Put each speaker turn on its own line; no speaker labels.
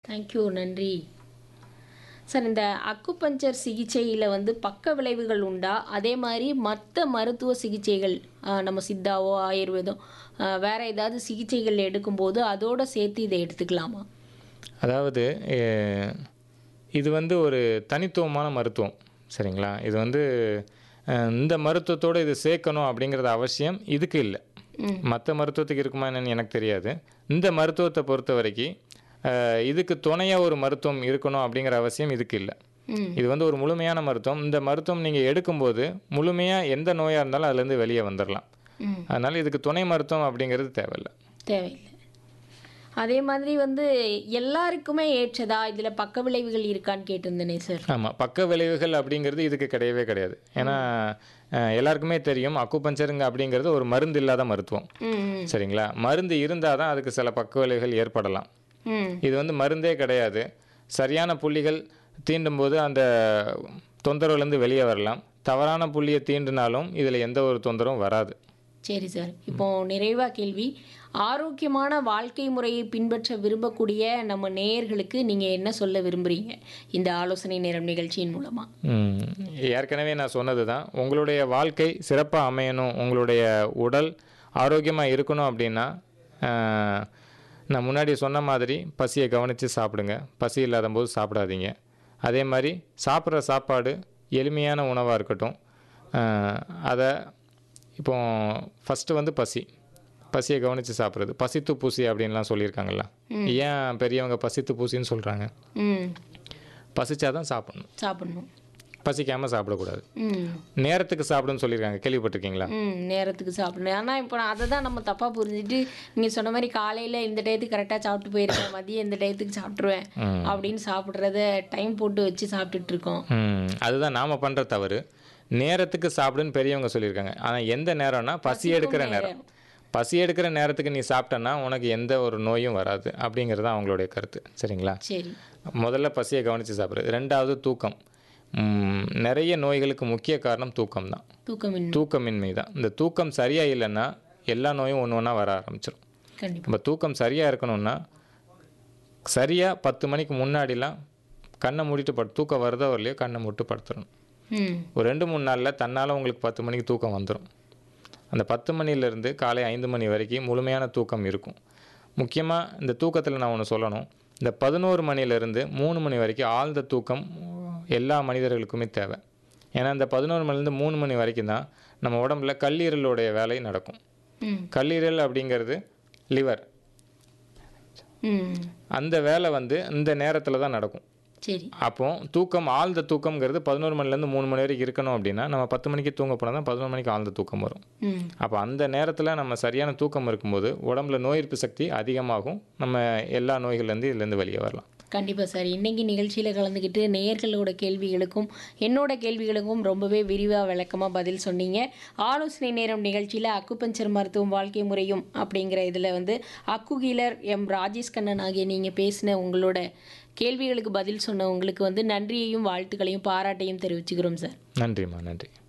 Thank you நன்றி sir இந்த acupuncture சிகிச்சையில் வந்து பக்க விளைவுகள் உண்டா அதே மாதிரி மற்ற மருத்துவ சிகிச்சைகள் ஆஹ், நம்ம சித்தாவோ ஆயுர்வேதம் ஆஹ், வேற ஏதாவது சிகிச்சைகள் எடுக்கும்போது அதோட சேர்த்து இதை எடுத்துக்கலாமா
அதாவது அஹ், இது வந்து ஒரு தனித்துவமான மருத்துவம் சரிங்களா இது வந்து அஹ், இந்த மருத்துவத்தோடு இது சேர்க்கணும் அப்படிங்கிறது அவசியம் இதுக்கு இல்லை மற்ற மருத்துவத்துக்கு இருக்குமா என்னன்னு எனக்கு தெரியாது இந்த மருத்துவத்தை பொறுத்த வரைக்கும் அஹ், இதுக்கு துணையாக ஒரு மருத்துவம் இருக்கணும் அப்படிங்கிற அவசியம் இதுக்கு இல்லை
ம்
இது வந்து ஒரு முழுமையான மருத்துவம் இந்த மருத்துவம் நீங்கள் எடுக்கும்போது முழுமையாக எந்த நோயாக இருந்தாலும் அதுலேருந்து வெளியே வந்துடலாம்
ம்
அதனால் இதுக்கு துணை மருத்துவம் அப்படிங்கிறது தேவையில்லை
தேவையில்லை அதே மாதிரி வந்து எல்லாருக்குமே ஏற்றதா இதில் பக்க விளைவுகள் இருக்கான்னு கேட்டிருந்தேனே சார்
ஆமாம் பக்க விளைவுகள் அப்படிங்கிறது இதுக்கு கிடையவே கிடையாது ஏன்னா அஹ், எல்லாருக்குமே தெரியும் அக்குபஞ்சருங்க அப்படிங்கிறது ஒரு மருந்து இல்லாத மருத்துவம்
ம் ம்,
சரிங்களா மருந்து இருந்தால் தான் அதுக்கு சில பக்க விளைவுகள் ஏற்படலாம்
ம்
இது வந்து மருந்தே கிடையாது சரியான புள்ளிகள் தீண்டும் போது அந்த தொந்தரவுலேருந்து வெளியே வரலாம் தவறான புள்ளியை தீண்டினாலும் இதில் எந்த ஒரு தொந்தரவும் வராது
சரி சார் இப்போ நிறைவா கேள்வி ஆரோக்கியமான வாழ்க்கை முறையை பின்பற்ற விரும்பக்கூடிய நம்ம நேயர்களுக்கு நீங்கள் என்ன சொல்ல விரும்புறீங்க இந்த ஆலோசனை நேரம் நிகழ்ச்சியின் மூலமா
ம், ஏற்கனவே நான் சொன்னது தான் உங்களுடைய வாழ்க்கை சிறப்பாக அமையணும் உங்களுடைய உடல் ஆரோக்கியமாக இருக்கணும் அப்படின்னா ஆஹ், நான் முன்னாடி சொன்ன மாதிரி பசியை கவனித்து சாப்பிடுங்க பசி இல்லாத போது சாப்பிடாதீங்க அதே மாதிரி சாப்பிட்ற சாப்பாடு எளிமையான உணவாக இருக்கட்டும் ஆஹ், அதை இப்போ ஃபஸ்ட்டு வந்து பசி பசியை கவனித்து சாப்பிட்றது பசித்து பூசி அப்படின்லாம் சொல்லியிருக்காங்கல்ல ஏன் பெரியவங்க பசித்து பூசின்னு சொல்கிறாங்க
ம்
பசிச்சாதான் சாப்பிடணும்
சாப்பிடணும்
பசிக்காமல் சாப்பிடக்கூடாது
ம்
நேரத்துக்கு சாப்பிடுன்னு சொல்லியிருக்காங்க கேள்விப்பட்டிருக்கீங்களா
ம் நேரத்துக்கு சாப்பிடணும் ஆனால் இப்போ நான் அதை தான் நம்ம தப்பாக புரிஞ்சுட்டு நீங்கள் சொன்ன மாதிரி காலையில் இந்த டயத்துக்கு கரெக்டாக சாப்பிட்டு போயிருக்கேன் மதியம் இந்த டயத்துக்கு சாப்பிட்ருவேன்
ம்.
அப்படின்னு சாப்பிட்றத டைம் போட்டு வச்சு சாப்பிட்டுட்டு இருக்கோம்
ம் அதுதான் நாம் பண்ணுற தவறு நேரத்துக்கு சாப்பிடுன்னு பெரியவங்க சொல்லியிருக்காங்க ஆனால் எந்த நேரம்னா பசி எடுக்கிற நேரம் பசி எடுக்கிற நேரத்துக்கு நீ சாப்பிட்டன்னா உனக்கு எந்த ஒரு நோயும் வராது அப்படிங்கிறது தான் அவங்களுடைய கருத்து சரிங்களா
சரி
முதல்ல பசியை கவனித்து சாப்பிட்றது ரெண்டாவது தூக்கம் ம், நிறைய நோய்களுக்கு முக்கிய காரணம் தூக்கம் தான்
தூக்கமின்மை
தூக்கமின்மை தான் இந்த தூக்கம் சரியாக இல்லைன்னா எல்லா நோயும் ஒன்று ஒன்றா வர ஆரம்பிச்சிடும்
கண்டிப்பாக
நம்ம தூக்கம் சரியாக இருக்கணும்னா சரியாக பத்து மணிக்கு முன்னாடிலாம் கண்ணை மூடிட்டு படு தூக்கம் வருதோ வரலையோ கண்ணை மூட்டு படுத்துடணும்
ம்
ஒரு ரெண்டு மூணு நாளில் தன்னால் உங்களுக்கு பத்து மணிக்கு தூக்கம் வந்துடும் அந்த பத்து மணிலேருந்து காலை ஐந்து மணி வரைக்கும் முழுமையான தூக்கம் இருக்கும் முக்கியமாக இந்த தூக்கத்தில் நான் ஒன்று சொல்லணும் இந்த பதினோரு மணிலேருந்து மூணு மணி வரைக்கும் ஆழ்ந்த தூக்கம் எல்லா மனிதர்களுக்குமே தேவை ஏன்னா இந்த பதினோரு மணிலேருந்து மூணு மணி வரைக்கும் தான் நம்ம உடம்புல கல்லீரலுடைய வேலை நடக்கும்
ம்
கல்லீரல் அப்படிங்கிறது லிவர்
ம்
அந்த வேலை வந்து இந்த நேரத்தில் தான் நடக்கும்
சரி
அப்போ தூக்கம் ஆழ்ந்த தூக்கம்ங்கிறது பதினோரு மணிலேருந்து மூணு மணி வரைக்கும் இருக்கணும் அப்படின்னா நம்ம பத்து மணிக்கு தூங்க போனால் தான் பதினோரு மணிக்கு ஆழ்ந்த தூக்கம் வரும்
ம்
அப்போ அந்த நேரத்தில் நம்ம சரியான தூக்கம் இருக்கும்போது உடம்புல நோய் எதிர்ப்பு சக்தி அதிகமாகும் நம்ம எல்லா நோய்கள்லேருந்து இதுலேருந்து வெளியே வரலாம்
கண்டிப்பாக சார் இன்னைக்கு நிகழ்ச்சியில் கலந்துக்கிட்டு நேயர்களோட கேள்விகளுக்கும் என்னோட கேள்விகளுக்கும் ரொம்பவே விரிவாக விளக்கமாக பதில் சொன்னீங்க ஆலோசனை நேரம் நிகழ்ச்சியில் அக்குபஞ்சர் மருத்துவம் வாழ்க்கை முறையும் அப்படிங்கிற இதில் வந்து அக்கு ஹீலர் எம் ராஜேஷ் கண்ணன் ஆகிய நீங்கள் பேசின உங்களோட கேள்விகளுக்கு பதில் சொன்ன உங்களுக்கு வந்து நன்றியையும் வாழ்த்துக்களையும் பாராட்டையும் தெரிவிச்சுக்கிறோம் சார்
நன்றிம்மா நன்றி